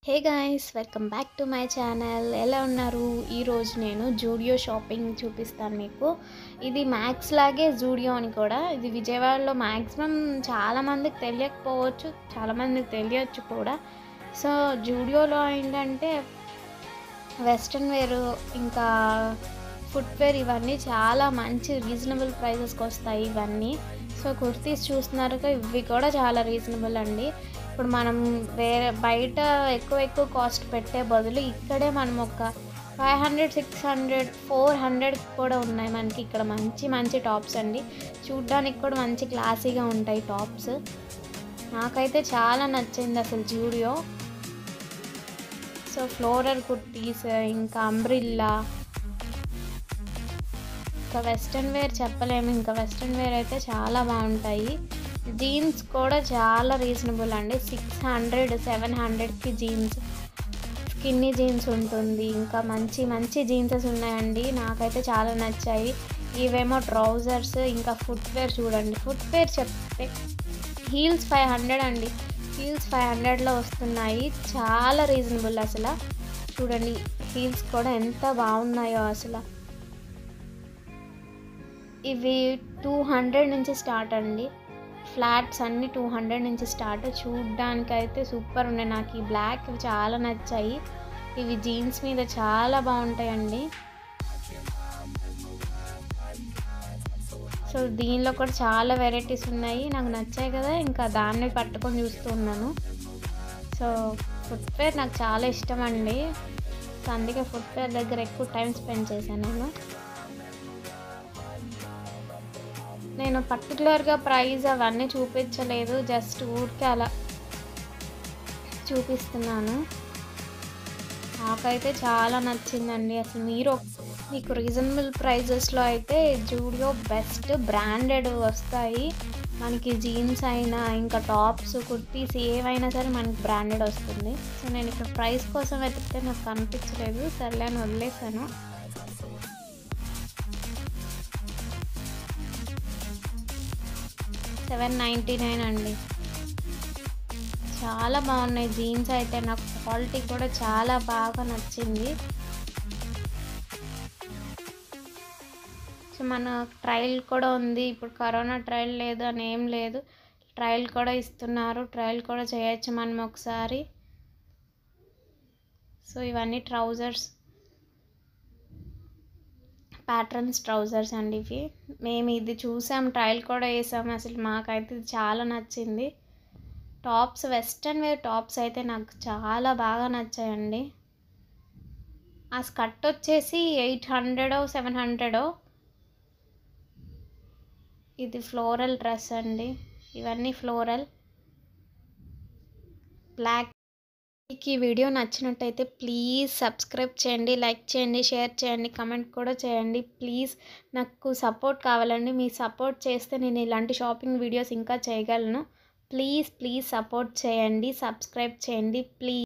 hey guys welcome back to my channel ఎలా ఉన్నారు ఈరోజు నేను జూడియో షాపింగ్ చూపిస్తాను మీకు ఇది మ్యాక్స్ లాగే జూడియో అని కూడా ఇది విజయవాడలో మ్యాక్సిమం చాలామందికి తెలియకపోవచ్చు చాలామందికి తెలియచ్చు కూడా సో జూడియోలో ఏంటంటే వెస్ట్రన్ వేర్ ఇంకా ఫుట్వేర్ ఇవన్నీ చాలా మంచి రీజనబుల్ ప్రైసెస్కి వస్తాయి ఇవన్నీ సో కుర్తీస్ చూస్తున్నారుగా ఇవి కూడా చాలా రీజనబుల్ అండి ఇప్పుడు మనం వేరే బయట ఎక్కువ ఎక్కువ కాస్ట్ పెట్టే బదులు ఇక్కడే మనం ఒక five hundred six hundred four hundred కూడా ఉన్నాయి మనకి ఇక్కడ మంచి మంచి టాప్స్ అండి చూడ్డానికి కూడా మంచి క్లాసీగా ఉంటాయి టాప్స్ నాకైతే చాలా నచ్చింది అసలు జూడియో సో ఫ్లోరల్ కుర్తీస్ ఇంకా అంబ్రిల్లా ఇంకా వెస్ట్రన్ వేర్ చెప్పలేము ఇంకా వెస్ట్రన్ వేర్ అయితే చాలా బాగుంటాయి జీన్స్ కూడా చాలా రీజనబుల్ అండి సిక్స్ హండ్రెడ్ సెవెన్ హండ్రెడ్కి జీన్స్ స్కిన్నీ జీన్స్ ఉంటుంది ఇంకా మంచి మంచి జీన్సెస్ ఉన్నాయండి నాకైతే చాలా నచ్చాయి ఇవేమో ట్రౌజర్స్ ఇంకా ఫుట్వేర్ చూడండి ఫుట్వేర్ చెప్తే హీల్స్ ఫైవ్ హండ్రెడ్ అండి హీల్స్ ఫైవ్ హండ్రెడ్లో వస్తున్నాయి చాలా రీజనబుల్ అసలు చూడండి హీల్స్ కూడా ఎంత బాగున్నాయో అసలు ఇవి టూ హండ్రెడ్ నుంచి స్టార్ట్ అండి ఫ్లాట్స్ అన్నీ టూ హండ్రెడ్ నుంచి స్టార్ట్ చూడ్డానికి అయితే సూపర్ ఉన్నాయి నాకు ఈ బ్లాక్ చాలా నచ్చాయి ఇవి జీన్స్ మీద చాలా బాగుంటాయండి సో దీనిలో కూడా చాలా వెరైటీస్ ఉన్నాయి నాకు నచ్చాయి కదా ఇంకా దాన్ని పట్టుకొని చూస్తూ ఉన్నాను సో ఫుట్వేర్ నాకు చాలా ఇష్టం అండి సో అందుకే ఫుట్వేర్ దగ్గర ఎక్కువ టైం స్పెండ్ చేశాను నేను నేను పర్టికులర్గా ప్రైస్ అవన్నీ చూపించలేదు జస్ట్ ఊరికే అలా చూపిస్తున్నాను నాకైతే చాలా నచ్చిందండి అసలు మీరు మీకు రీజనబుల్ ప్రైజెస్లో అయితే జూడియో బెస్ట్ బ్రాండెడ్ వస్తాయి మనకి జీన్స్ అయినా ఇంకా టాప్స్ కుర్తీస్ ఏవైనా సరే మనకి బ్రాండెడ్ వస్తుంది సో నేను ఇక్కడ ప్రైస్ కోసం వెతికితే నాకు కనిపించలేదు సర్లే అని వదిలేసాను సెవెన్ నైంటీ నైన్ అండి చాలా బాగున్నాయి జీన్స్ అయితే నాకు క్వాలిటీ కూడా చాలా బాగా నచ్చింది సో మన ట్రయల్ కూడా ఉంది ఇప్పుడు కరోనా ట్రయల్ లేదు అని ఏం లేదు ట్రయల్ కూడా ఇస్తున్నారు ట్రయల్ కూడా చేయొచ్చు మనం ఒకసారి సో ఇవన్నీ ట్రౌజర్స్ ప్యాటర్న్స్ ట్రౌజర్స్ అండి ఇవి మేము ఇది చూసాం ట్రయల్ కూడా వేసాం అసలు మాకైతే ఇది చాలా నచ్చింది టాప్స్ వెస్ట్రన్ వేర్ టాప్స్ అయితే నాకు చాలా బాగా నచ్చాయండి ఆ స్కర్ట్ వచ్చేసి ఎయిట్ హండ్రెడో సెవెన్ హండ్రెడో ఇది ఫ్లోరల్ డ్రెస్ అండి ఇవన్నీ ఫ్లోరల్ బ్లాక్ మీకు ఈ వీడియో నచ్చినట్టయితే ప్లీజ్ సబ్స్క్రైబ్ చేయండి లైక్ చేయండి షేర్ చేయండి కమెంట్ కూడా చేయండి ప్లీజ్ నాకు సపోర్ట్ కావాలండి మీ సపోర్ట్ చేస్తే నేను ఇలాంటి షాపింగ్ వీడియోస్ ఇంకా చేయగలను ప్లీజ్ ప్లీజ్ సపోర్ట్ చేయండి సబ్స్క్రైబ్ చేయండి ప్లీజ్